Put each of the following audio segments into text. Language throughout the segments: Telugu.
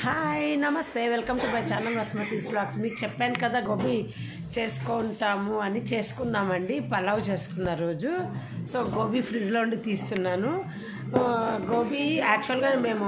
హాయ్ నమస్తే welcome to my channel Vasmathi's blogs మీకు చెప్పాను కదా గోబీ చేసుకుంటాము అని చేసుకున్నామండి పలావ్ చేసుకున్న రోజు సో గోబీ ఫ్రిడ్జ్లో ఉండి తీస్తున్నాను ఆ, గోబీ యాక్చువల్గా మేము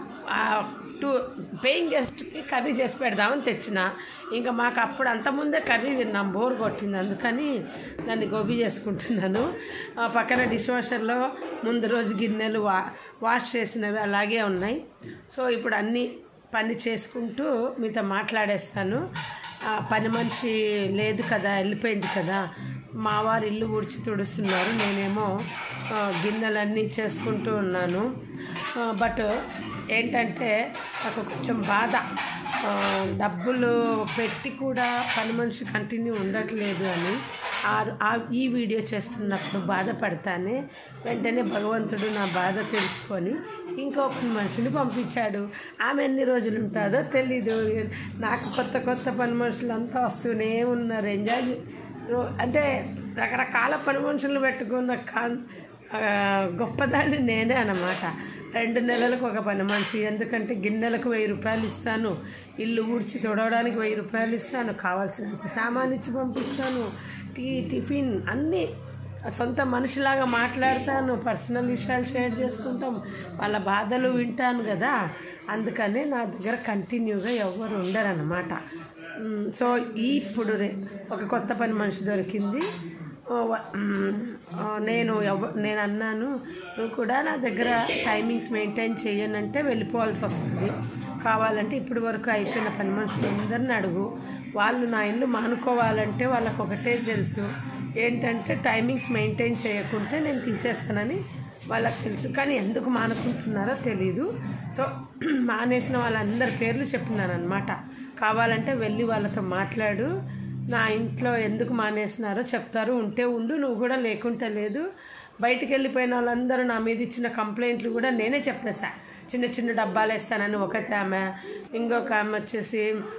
టూ పేయింగ్ గెస్ట్కి కర్రీ చేసి పెడదామని తెచ్చిన ఇంకా మాకు అప్పుడు అంతకుముందే కర్రీ తిన్నాం బోర్ కొట్టింది అందుకని దాన్ని గోబీ చేసుకుంటున్నాను ఆ, పక్కన డిష్ వాషర్లో ముందు రోజు గిన్నెలు వా వాష్ చేసినవి అలాగే ఉన్నాయి సో ఇప్పుడు అన్నీ పని చేసుకుంటూ మీతో మాట్లాడేస్తాను ఆ, పని మనిషి లేదు కదా వెళ్ళిపోయింది కదా మా వారు ఇల్లు ఊడ్చి తుడుస్తున్నారు నేనేమో ఆ, గిన్నెలన్నీ చేసుకుంటూ ఉన్నాను ఆ, బట్ ఏంటంటే నాకు కొంచెం బాధ ఆ, డబ్బులు పెట్టి కూడా పని మనిషి కంటిన్యూ ఉండట్లేదు అని ఆ- ఆ ఈ వీడియో చేస్తున్నప్పుడు బాధపడతానే వెంటనే భగవంతుడు నా బాధ తెలుసుకొని ఇంకొక మనిషిని పంపించాడు ఆమె ఎన్ని రోజులు ఉంటుందో తెలీదు నాకు కొత్త కొత్త పని మనుషులు అంతా వస్తూనే ఉన్నారు ఎంజాయ్ చే- రో- అంటే రకరకాల పని మనుషులు పెట్టుకున్న కా ఆ, గొప్పదాన్ని నేనే అన్నమాట రెండు నెలలకు ఒక పని మనిషి ఎందుకంటే గిన్నెలకు వెయ్యి రూపాయలు ఇస్తాను ఇల్లు ఊడ్చి తొడవడానికి వెయ్యి రూపాయలు ఇస్తాను కావాల్సినంత సామాన్ ఇచ్చి పంపిస్తాను టీ టిఫిన్ అన్నీ సొంత మనిషిలాగా మాట్లాడతాను పర్సనల్ విషయాలు షేర్ చేసుకుంటాం వాళ్ళ బాధలు వింటాను కదా అందుకనే నా దగ్గర కంటిన్యూగా ఎవరు ఉండరన్నమాట మ్, సో ఇప్పుడు రే- ఒక కొత్త పని మనిషి దొరికింది ఓ వ- మ్, ఓ నేను ఎవ నేను అన్నాను నువ్వు కూడా నా దగ్గర టైమింగ్స్ మెయింటైన్ చేయనంటే వెళ్ళిపోవాల్సి వస్తుంది కావాలంటే ఇప్పటి వరకు అయిపోయిన పని మనుషులందరిని అడుగు వాళ్ళు నా ఇల్లు మానుకోవాలంటే వాళ్ళకు ఒకటే తెలుసు ఏంటంటే టైమింగ్స్ మెయింటైన్ చేయకుంటే నేను తీసేస్తానని వాళ్ళకి తెలుసు కానీ ఎందుకు మానుకుంటున్నారో తెలీదు సో మానేసిన వాళ్ళందరి పేర్లు చెప్తున్నాను అనమాట కావాలంటే వెళ్ళి వాళ్ళతో మాట్లాడు నా ఇంట్లో ఎందుకు మానేసినారో చెప్తారు ఉంటే ఉండు నువ్వు కూడా లేకుంటే లేదు బయటికి వెళ్ళిపోయిన వాళ్ళందరూ నా మీద ఇచ్చిన కంప్లైంట్లు కూడా నేనే చెప్పేశా చిన్న చిన్న డబ్బాలు వేస్తానని ఒకటి ఆమె ఇంకొక ఆమె వచ్చేసి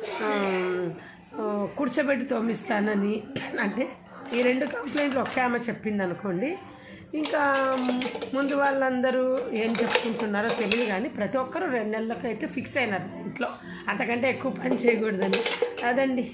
ఉమ్, ఆ, కూర్చోబెట్టి తోమిస్తానని అంటే ఈ రెండు కంప్లైంట్లు ఒకే ఆమె చెప్పింది అనుకోండి ఇంకా ముందు వాళ్ళందరూ ఏం చెప్పుకుంటున్నారో తెలియదు కానీ ప్రతి ఒక్కరూ రెండు నెలలకు అయితే ఫిక్స్ అయినారు ఇంట్లో అంతకంటే ఎక్కువ పని చేయకూడదని అదండి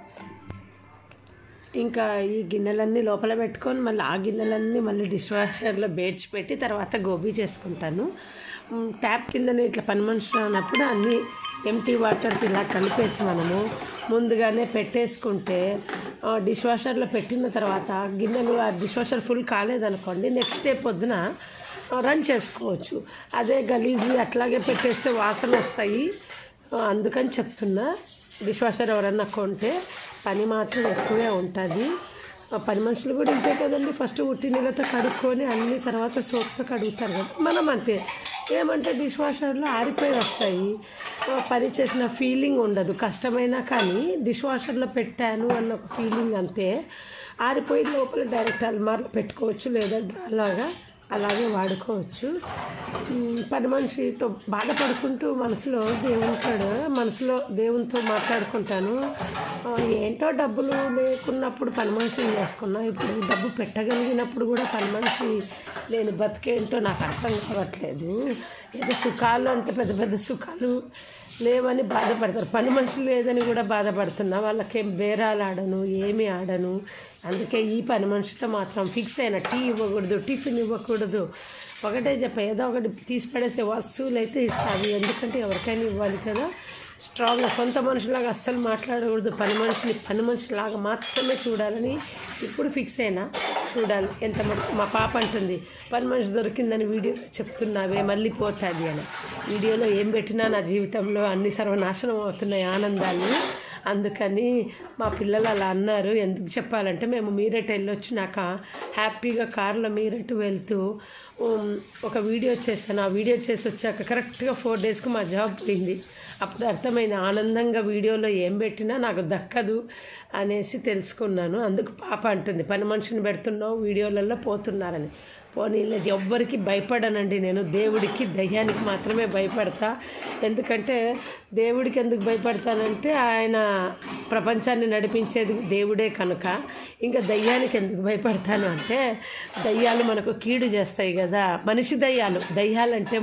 ఇంకా ఈ గిన్నెలన్నీ లోపల పెట్టుకొని మళ్ళీ ఆ గిన్నెలన్నీ మళ్ళీ డిష్ వాషర్లో బేడ్చి పెట్టి తర్వాత గోబీ చేసుకుంటాను మ్, ట్యాప్ కిందనే ఇట్లా పని మనుషులు అన్నప్పుడు అన్నీ ఎంటీ వాటర్కి ఇలా కలిపేసి మనము ముందుగానే పెట్టేసుకుంటే ఆ, డిష్ వాషర్లో పెట్టిన తర్వాత గిన్నెలు ఆ డిష్ వాషర్ ఫుల్ కాలేదనుకోండి నెక్స్ట్ డే పొద్దున ఆ, రన్ చేసుకోవచ్చు అదే గలీజ్వి అట్లాగే పెట్టేస్తే వాసన వస్తాయి ఆ, అందుకని చెప్తున్నా డిష్ వాషర్ ఎవరన్నా కొంటే పని మాత్రం ఎక్కువే ఉంటుంది ఆ పని మనుషులు కూడా ఇంతే కదండి ఫస్ట్ ఉట్టి నీళ్ళతో కడుక్కొని అన్ని తర్వాత సోప్తో కడుగుతారు కదా మనం అంతే ఏమంటే డిష్ వాషర్లో ఆరిపోయి వస్తాయి ఆ పని చేసిన ఫీలింగ్ ఉండదు కష్టమైనా కానీ డిష్ వాషర్లో పెట్టాను అన్న ఒక ఫీలింగ్ అంతే ఆరిపోయి లోపల డైరెక్ట్ అల్మార్లో పెట్టుకోవచ్చు లేదా అలాగా అలాగే వాడుకోవచ్చు ఉమ్, పని మనిషితో బాధపడుకుంటూ మనసులో దేవునికాడు మనసులో దేవునితో మాట్లాడుకుంటాను ఆ, ఏంటో డబ్బులు లేకున్నప్పుడు పని మనిషిని చేసుకున్నా ఇప్పుడు డబ్బు పెట్టగలిగినప్పుడు కూడా పని మనిషి లేని బతికేంటో నాకు అర్థం కావట్లేదు ఏదో సుఖాలు అంటే పెద్ద పెద్ద సుఖాలు లేవని బాధపడతారు పని మనిషి లేదని కూడా బాధపడుతున్నా వాళ్ళకేం బేరాలు ఆడను ఏమి ఆడను అందుకే ఈ పని మనిషితో మాత్రం ఫిక్స్ అయిన టీ ఇవ్వకూడదు టిఫిన్ ఇవ్వకూడదు ఒకటే చెప్ప ఏదో ఒకటి తీసి పడేసే వస్తువులు అయితే ఇస్తావి ఎందుకంటే ఎవరికైనా ఇవ్వాలి కదా స్ట్రాంగ్గా సొంత మనుషులాగా అస్సలు మాట్లాడకూడదు పని మనిషిని పని మనిషిలాగా మాత్రమే చూడాలని ఇప్పుడు ఫిక్స్ అయినా చూడాలి ఎంత మ- మా పాప అంటుంది పని మనిషి దొరికిందని వీడియో చెప్తున్నావే మళ్ళీ పోతుంది అని వీడియోలో ఏం పెట్టినా నా జీవితంలో అన్ని సర్వనాశనం అవుతున్నాయి ఆనందాలు అందుకని మా పిల్లలు అలా అన్నారు ఎందుకు చెప్పాలంటే మేము మీరట్ వెళ్ళొచ్చినాక హ్యాపీగా కార్లో మీరట్ వెళ్తూ ఉమ్, ఒక వీడియో చేశాను ఆ వీడియో చేసి వచ్చాక కరెక్ట్గా ఫోర్ డేస్కి మా జాబ్ పోయింది అప్పుడు అర్థమైంది ఆనందంగా వీడియోలో ఏం పెట్టినా నాకు దక్కదు అనేసి తెలుసుకున్నాను అందుకు పాప అంటుంది పని మనిషిని పెడుతున్నావు వీడియోలలో పోతున్నారని పోనీ లేదు ఎవ్వరికి భయపడనండి నేను దేవుడికి దయ్యానికి మాత్రమే భయపడతా ఎందుకంటే దేవుడికి ఎందుకు భయపడతానంటే ఆయన ప్రపంచాన్ని నడిపించేది దేవుడే కనుక ఇంకా దయ్యానికి ఎందుకు భయపడతాను అంటే దయ్యాలు మనకు కీడు చేస్తాయి కదా మనిషి దయ్యాలు దయ్యాలంటే మ-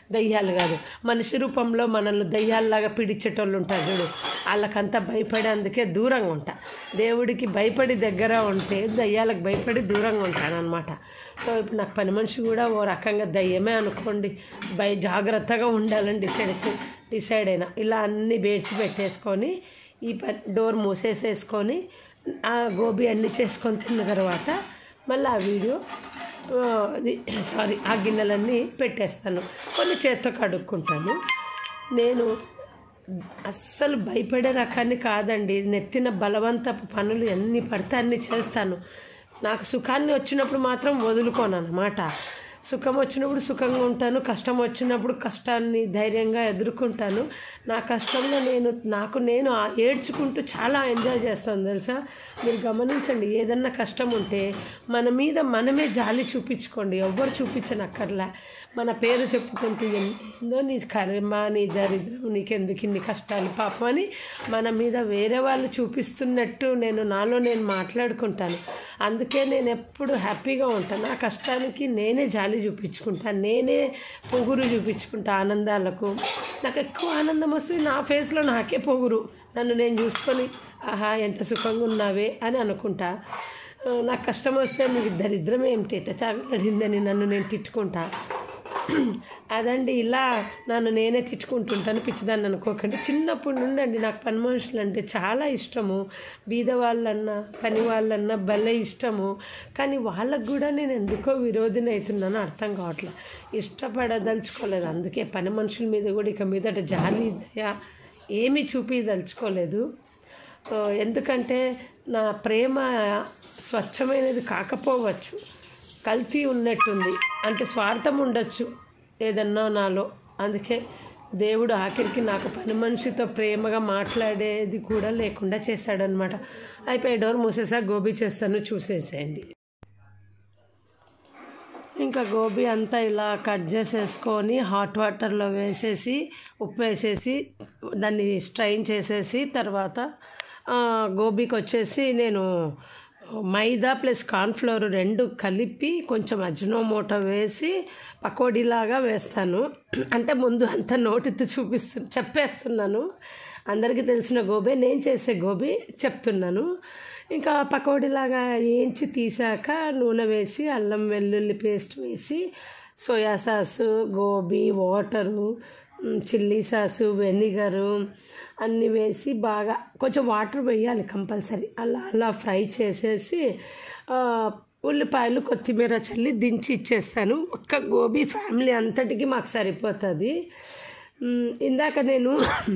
దయ్యాలు కాదు మనిషి రూపంలో మనల్ని దయ్యాల్లాగా పిడిచేటోళ్ళు ఉంటారు చూడు వాళ్ళకంతా భయపడి అందుకే దూరంగా ఉంటా దేవుడికి భయపడి దగ్గర ఉంటే దయ్యాలకు భయపడి దూరంగా ఉంటానన్నమాట సో ఇప్పుడు నాకు పని మనిషి కూడా ఓ రకంగా దయ్యమే అనుకోండి భయ జాగ్రత్తగా ఉండాలని డిసైడ్ డిసైడ్ అయినా ఇలా అన్ని బేడ్చి పెట్టేసుకొని ఈ ప డోర్ మూసేసేసుకొని ఆ గోబీ అన్నీ చేసుకొని తిన్న తర్వాత మళ్ళీ ఆ వీడియో ఆ, అది సారీ ఆ గిన్నెలన్నీ పెట్టేస్తాను కొన్ని చేత్తో కడుక్కుంటాను నేను అస్సలు భయపడే రకాన్ని కాదండి నెత్తిన బలవంతపు పనులు ఎన్ని పడితే అన్ని చేస్తాను నాకు సుఖాన్ని వచ్చినప్పుడు మాత్రం వదులుకోను అన్నమాట సుఖం వచ్చినప్పుడు సుఖంగా ఉంటాను కష్టం వచ్చినప్పుడు కష్టాన్ని ధైర్యంగా ఎదుర్కొంటాను నా కష్టంలో నేను నాకు నేను ఆ- ఏడ్చుకుంటూ చాలా ఎంజాయ్ చేస్తాను తెలుసా మీరు గమనించండి ఏదన్నా కష్టం ఉంటే మన మీద మనమే జాలి చూపించుకోండి ఎవ్వరు చూపించనక్కర్లే మన పేరు చెప్పుకుంటూ ఏందో నీ కర్మ నీ దరిద్రం నీకెందుకు ఇన్ని కష్టాలు పాపం అని మన మీద వేరే వాళ్ళు చూపిస్తున్నట్టు నేను నాలో నేను మాట్లాడుకుంటాను అందుకే నేను ఎప్పుడు హ్యాపీగా ఉంటాను నా కష్టానికి నేనే జాలి చూపించుకుంటాను నేనే పొగురు చూపించుకుంటా ఆనందాలకు నాకు ఎక్కువ ఆనందం వస్తే నా ఫేస్లో నాకే పొగురు నన్ను నేను చూసుకొని ఆహా ఎంత సుఖంగా ఉన్నావే అని అనుకుంటా ఆ, నాకు కష్టం వస్తే మీకు దరిద్రం ఏమిటి ఎట్ట చావిలడిందని నన్ను నేను తిట్టుకుంటా అదండి ఇలా నన్ను నేనే తిట్టుకుంటుంటాను పిచ్చిదాన్ని అనుకోకండి చిన్నప్పటి నుండి అండి నాకు పని మనుషులు అంటే చాలా ఇష్టము బీద వాళ్ళన్నా పని వాళ్ళన్నా భలే ఇష్టము కానీ వాళ్ళకు కూడా నేను ఎందుకో విరోధిని అవుతున్నానో అర్థం కావట్లేదు ఇష్టపడదలుచుకోలేదు అందుకే పని మనుషుల మీద కూడా ఇక మీదట జాలి దయ ఏమీ చూపించదలుచుకోలేదు ఆ, ఎందుకంటే నా ప్రేమ స్వచ్ఛమైనది కాకపోవచ్చు కల్తీ ఉన్నట్టుంది అంటే స్వార్థం ఉండొచ్చు ఏదన్నా నాలో అందుకే దేవుడు ఆఖరికి నాకు పని మనిషితో ప్రేమగా మాట్లాడేది కూడా లేకుండా చేశాడనమాట అయిపోయి డోర్ మూసేసా గోబీ చేస్తాను చూసేసేయండి ఇంకా గోబీ అంతా ఇలా కట్ చేసేసుకొని హాట్ వాటర్లో వేసేసి ఉప్పు వేసేసి దాన్ని స్ట్రైన్ చేసేసి తర్వాత ఆ, గోబీకి వచ్చేసి నేను మైదా ప్లస్ కార్న్ఫ్లోర్ రెండు కలిపి కొంచెం అజ్నోమోటో వేసి పకోడీలాగా వేస్తాను అంటే ముందు అంతా నోటితో చూపిస్తు చెప్పేస్తున్నాను అందరికీ తెలిసిన గోబీ నేను చేసే గోబీ చెప్తున్నాను ఇంకా పకోడీలాగా వేయించి తీసాక నూనె వేసి అల్లం వెల్లుల్లి పేస్ట్ వేసి సోయా సాసు గోబీ వాటరు మ్, చిల్లీ సాసు వెనిగరు అన్నీ వేసి బాగా కొంచెం వాటర్ వేయాలి కంపల్సరీ అలా అలా ఫ్రై చేసేసి ఆ, ఉల్లిపాయలు కొత్తిమీర చల్లి దించి ఇచ్చేస్తాను ఒక్క గోబీ ఫ్యామిలీ అంతటికి మాకు సరిపోతుంది మ్, ఇందాక నేను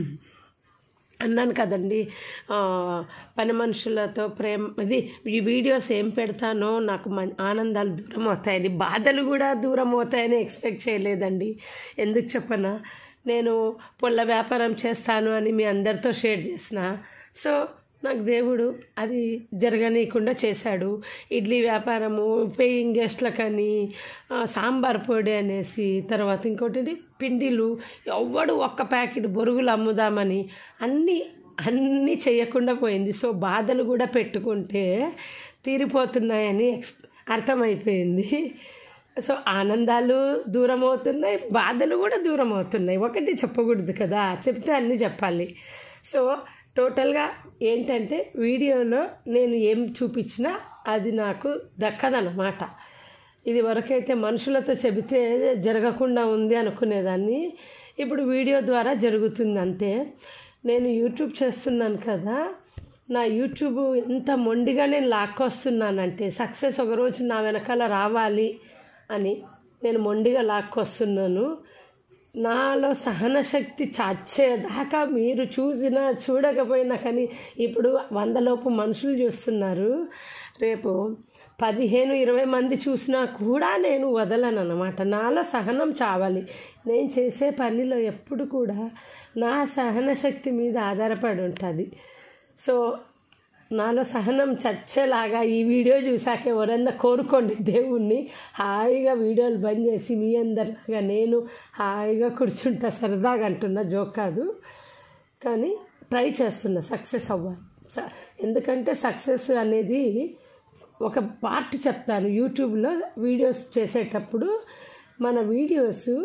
అన్నాను కదండి ఆ, పని మనుషులతో ప్రేమ ఇది ఈ వీడియోస్ ఏం పెడతానో నాకు మన్ ఆనందాలు దూరం అవుతాయని బాధలు కూడా దూరం అవుతాయని ఎక్స్పెక్ట్ చేయలేదండి ఎందుకు చెప్పనా నేను పొల్ల వ్యాపారం చేస్తాను అని మీ అందరితో షేర్ చేసిన సో నాకు దేవుడు అది జరగనీయకుండా చేశాడు ఇడ్లీ వ్యాపారము పేయింగ్ గెస్ట్లకని ఆ, సాంబార్ పొడి అనేసి తర్వాత ఇంకోటి ఏంటి పిండిలు ఎవ్వడు ఒక్క ప్యాకెట్ బొరుగులు అమ్ముదామని అన్నీ అన్నీ చేయకుండా పోయింది సో బాధలు కూడా పెట్టుకుంటే తీరిపోతున్నాయని ఎక్స్ అర్థమైపోయింది సో ఆనందాలు దూరం అవుతున్నాయి బాధలు కూడా దూరం అవుతున్నాయి ఒకటి చెప్పకూడదు కదా చెప్తే అన్నీ చెప్పాలి సో టోటల్గా ఏంటంటే వీడియోలో నేను ఏం చూపించినా అది నాకు దక్కదన్నమాట ఇది వరకైతే మనుషులతో చెబితే జరగకుండా ఉంది అనుకునేదాన్ని ఇప్పుడు వీడియో ద్వారా జరుగుతుంది అంతే నేను యూట్యూబ్ చేస్తున్నాను కదా నా యూట్యూబ్ ఎంత మొండిగా నేను లాక్కొస్తున్నానంటే సక్సెస్ ఒకరోజు నా వెనకాల రావాలి అని నేను మొండిగా లాక్కొస్తున్నాను నాలో సహన శక్తి చచ్చేదాకా మీరు చూసినా చూడకపోయినా కానీ ఇప్పుడు వందలోపు మనుషులు చూస్తున్నారు రేపు పదిహేను ఇరవై మంది చూసినా కూడా నేను వదలను అనమాట నాలో సహనం చావాలి నేను చేసే పనిలో ఎప్పుడు కూడా నా సహన శక్తి మీద ఆధారపడి ఉంటుంది సో నాలో సహనం చచ్చేలాగా ఈ వీడియో చూసాక ఎవరన్నా కోరుకోండి దేవుణ్ణి హాయిగా వీడియోలు బంద్ చేసి మీ అందరిలాగా నేను హాయిగా కూర్చుంటా సరదాగా అంటున్నా జోక్ కాదు కానీ ట్రై చేస్తున్నా సక్సెస్ అవ్వాలి స- ఎందుకంటే సక్సెస్ అనేది ఒక పార్ట్ చెప్తాను యూట్యూబ్లో వీడియోస్ చేసేటప్పుడు మన వీడియోస్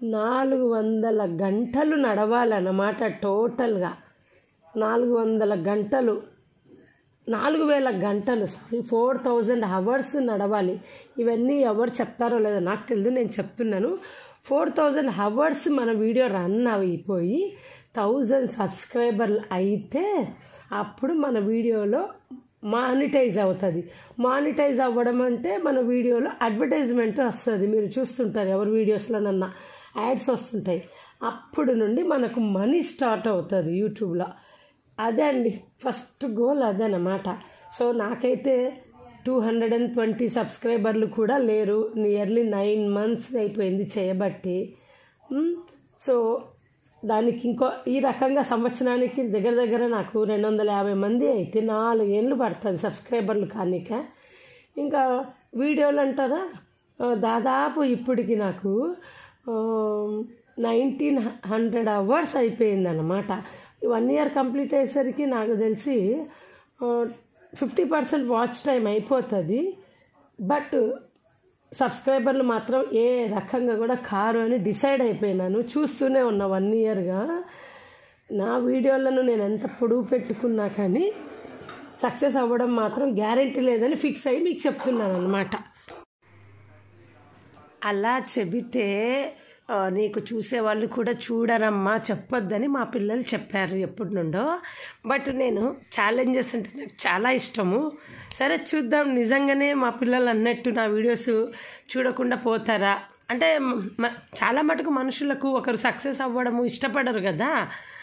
నాలుగు వందల గంటలు నడవాలన్నమాట టోటల్గా నాలుగు వందల గంటలు నాలుగు వేల గంటలు సారీ ఫోర్ థౌజండ్ అవర్స్ నడవాలి ఇవన్నీ ఎవరు చెప్తారో లేదో నాకు తెలియదు నేను చెప్తున్నాను ఫోర్ థౌజండ్ అవర్స్ మన వీడియో రన్ అయిపోయి థౌజండ్ సబ్స్క్రైబర్లు అయితే అప్పుడు మన వీడియోలో మానిటైజ్ అవుతుంది మానిటైజ్ అవ్వడం అంటే మన వీడియోలో అడ్వర్టైజ్మెంట్ వస్తుంది మీరు చూస్తుంటారు ఎవరి వీడియోస్లోనన్నా యాడ్స్ వస్తుంటాయి అప్పుడు నుండి మనకు మనీ స్టార్ట్ అవుతుంది యూట్యూబ్లో అదే అండి ఫస్ట్ గోల్ అదనమాట సో నాకైతే టూ హండ్రెడ్ అండ్ ట్వంటీ సబ్స్క్రైబర్లు కూడా లేరు నియర్లీ నైన్ మంత్స్ అయిపోయింది చేయబట్టి మ్, సో దానికి ఇంకో ఈ రకంగా సంవత్సరానికి దగ్గర దగ్గర నాకు రెండు వందల యాభై మంది అయితే నాలుగేళ్ళు పడుతుంది సబ్స్క్రైబర్లు కానిక ఇంకా వీడియోలు అంటారా ఆ, దాదాపు ఇప్పటికి నాకు నైన్టీన్ హండ్రెడ్ అవర్స్ అయిపోయిందన్నమాట వన్ ఇయర్ కంప్లీట్ అయ్యేసరికి నాకు తెలిసి ఫిఫ్టీ పర్సెంట్ వాచ్ టైం అయిపోతుంది బట్ సబ్స్క్రైబర్లు మాత్రం ఏ రకంగా కూడా కారు అని డిసైడ్ అయిపోయినాను చూస్తూనే ఉన్నా వన్ ఇయర్గా నా వీడియోలను నేను ఎంత పొడుగు పెట్టుకున్నా కానీ సక్సెస్ అవ్వడం మాత్రం గ్యారంటీ లేదని ఫిక్స్ అయ్యి మీకు చెప్తున్నాను అనమాట అలా చెబితే ఆ, నీకు చూసేవాళ్ళు కూడా చూడరమ్మా చెప్పొద్దని మా పిల్లలు చెప్పారు ఎప్పటి నుండో బట్ నేను ఛాలెంజెస్ అంటే నాకు చాలా ఇష్టము సరే చూద్దాం నిజంగానే మా పిల్లలు అన్నట్టు నా వీడియోస్ చూడకుండా పోతారా అంటే మ- చాలా మటుకు మనుషులకు ఒకరు సక్సెస్ అవ్వడము ఇష్టపడరు కదా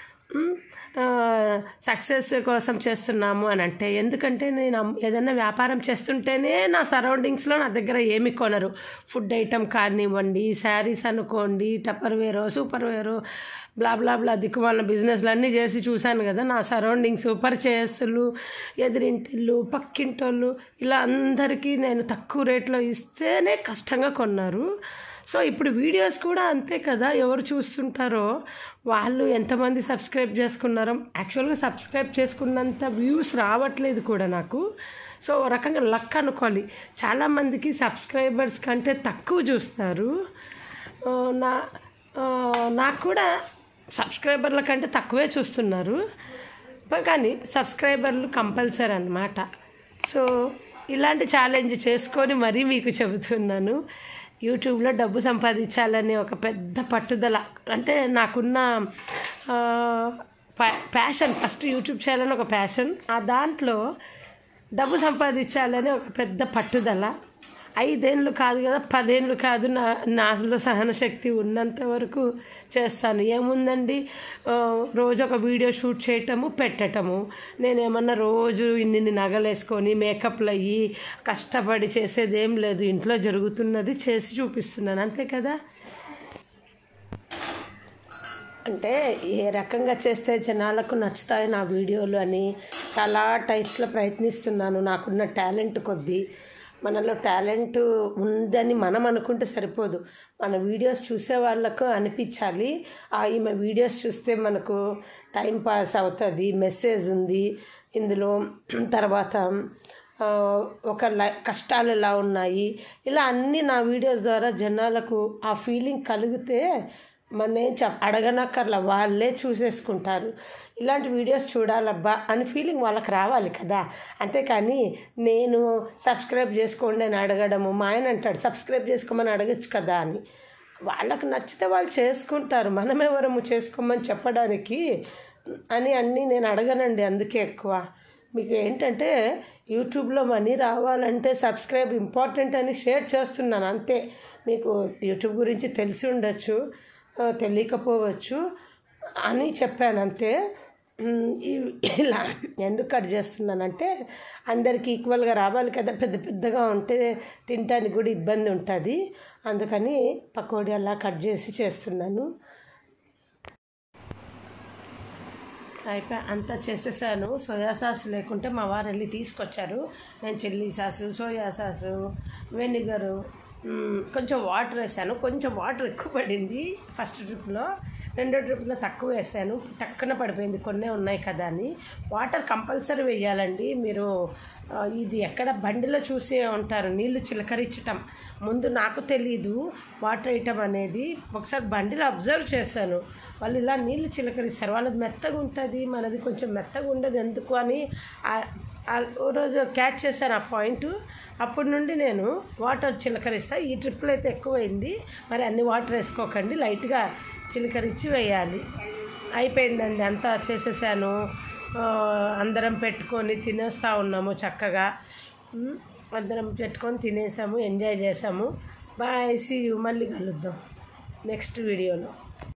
సక్సెస్ కోసం చేస్తున్నాము అని అంటే ఎందుకంటే నేను అమ్- ఏదైనా వ్యాపారం చేస్తుంటేనే నా సరౌండింగ్స్లో నా దగ్గర ఏమి కొనరు ఫుడ్ ఐటమ్ కానివ్వండి శారీస్ అనుకోండి టప్పర్ వేరో సూపర్ వేరో బ్లా బ్లా బ్లా దిక్కుమాలిన బిజినెస్లు అన్నీ చేసి చూశాను కదా నా సరౌండింగ్స్ పరిచయస్తులు ఎదిరింటిళ్ళు పక్కింటోళ్ళు ఇలా అందరికీ నేను తక్కువ రేట్లో ఇస్తేనే కష్టంగా కొన్నారు సో ఇప్పుడు వీడియోస్ కూడా అంతే కదా ఎవరు చూస్తుంటారో వాళ్ళు ఎంతమంది సబ్స్క్రైబ్ చేసుకున్నారో యాక్చువల్గా సబ్స్క్రైబ్ చేసుకున్నంత వ్యూస్ రావట్లేదు కూడా నాకు సో ఓ రకంగా లక్ అనుకోవాలి చాలామందికి సబ్స్క్రైబర్స్ కంటే తక్కువ చూస్తారు ఆ, నా ఆ, నాకు కూడా సబ్స్క్రైబర్ల కంటే తక్కువే చూస్తున్నారు బ- కానీ సబ్స్క్రైబర్లు కంపల్సరీ అన్నమాట సో ఇలాంటి ఛాలెంజ్ చేసుకొని మరీ మీకు చెబుతున్నాను యూట్యూబ్లో డబ్బు సంపాదించాలనే ఒక పెద్ద పట్టుదల అంటే నాకున్న ఆ, ప్యా- ప్యాషన్ ఫస్ట్ యూట్యూబ్ చేయాలని ఒక ప్యాషన్ ఆ దాంట్లో డబ్బు సంపాదించాలని ఒక పెద్ద పట్టుదల ఐదేళ్ళు కాదు కదా పదేళ్ళు కాదు నా నాలో సహన శక్తి ఉన్నంత వరకు చేస్తాను ఏముందండి ఆ, రోజు ఒక వీడియో షూట్ చేయటము పెట్టటము నేనేమన్నా రోజు ఇన్ని నగలేసుకొని మేకప్లు అయ్యి కష్టపడి చేసేది ఏం లేదు ఇంట్లో జరుగుతున్నది చేసి చూపిస్తున్నాను అంతే కదా అంటే ఏ రకంగా చేస్తే జనాలకు నచ్చుతాయి నా వీడియోలు అని చాలా టైప్స్లో ప్రయత్నిస్తున్నాను నాకున్న టాలెంట్ కొద్దీ మనలో టాలెంట్ ఉందని మనం అనుకుంటే సరిపోదు మన వీడియోస్ చూసే వాళ్ళకు అనిపించాలి ఆ ఈమె వీడియోస్ చూస్తే మనకు టైం పాస్ అవుతుంది మెసేజ్ ఉంది ఇందులో తర్వాత ఆ, ఒక లై కష్టాలు ఎలా ఉన్నాయి ఇలా అన్నీ నా వీడియోస్ ద్వారా జనాలకు ఆ ఫీలింగ్ కలిగితే మన ఏం చెప్ అడగనక్కర్లా వాళ్ళే చూసేసుకుంటారు ఇలాంటి వీడియోస్ చూడాలబ్బా అని ఫీలింగ్ వాళ్ళకి రావాలి కదా అంతేకాని నేను సబ్స్క్రైబ్ చేసుకోండి అని అడగడము మా ఆయన అంటాడు సబ్స్క్రైబ్ చేసుకోమని అడగచ్చు కదా అని వాళ్ళకు నచ్చితే వాళ్ళు చేసుకుంటారు మనం ఎవరము చేసుకోమని చెప్పడానికి అని అన్నీ నేను అడగనండి అందుకే ఎక్కువ మీకు ఏంటంటే యూట్యూబ్లో మనీ రావాలంటే సబ్స్క్రైబ్ ఇంపార్టెంట్ అని షేర్ చేస్తున్నాను అంతే మీకు యూట్యూబ్ గురించి తెలిసి ఉండొచ్చు ఆ, తెలియకపోవచ్చు అని చెప్పాను అంతే ఉమ్, ఈ- ఇలా ఎందుకు కట్ చేస్తున్నానంటే అందరికి ఈక్వల్గా రావాలి కదా పెద్ద పెద్దగా ఉంటే తినడానికి కూడా ఇబ్బంది ఉంటుంది అందుకని పకోడీ అలా కట్ చేసి చేస్తున్నాను అయిపోయి అంతా చేసేసాను సోయా సాస్ లేకుంటే మా వారు వెళ్ళి తీసుకొచ్చారు నేను chilli sauce soya sauce vinegar మ్, కొంచెం వాటర్ వేసాను కొంచెం వాటర్ ఎక్కువ పడింది ఫస్ట్ ట్రిప్లో రెండో ట్రిప్లో తక్కువ వేసాను టక్కున పడిపోయింది కొన్నే ఉన్నాయి కదా అని వాటర్ కంపల్సరీ వేయాలండి మీరు ఆ, ఇది ఎక్కడ బండిలో చూసే ఉంటారు నీళ్లు చిలకరించటం ముందు నాకు తెలీదు వాటర్ వేయటం అనేది ఒకసారి బండిలో అబ్జర్వ్ చేశాను వాళ్ళు ఇలా నీళ్లు చిలకరిస్తారు వాళ్ళది మెత్తగా ఉంటుంది మనది కొంచెం మెత్తగా ఉండదు ఎందుకు అని ఆ- ఆ- ఓ రోజు క్యాచ్ చేశాను ఆ పాయింట్ అప్పటి నుండి నేను వాటర్ చిలకరిస్తా ఈ ట్రిప్లో అయితే ఎక్కువైంది మరి అన్ని వాటర్ వేసుకోకండి లైట్గా చిలకరించి వేయాలి అయిపోయిందండి అంతా చేసేసాను ఆ, అందరం పెట్టుకొని తినేస్తూ ఉన్నాము చక్కగా ఉమ్, అందరం పెట్టుకొని తినేసాము ఎంజాయ్ చేసాము బాయ్ సీ యూ మళ్ళీ కలుద్దాం నెక్స్ట్ వీడియోలో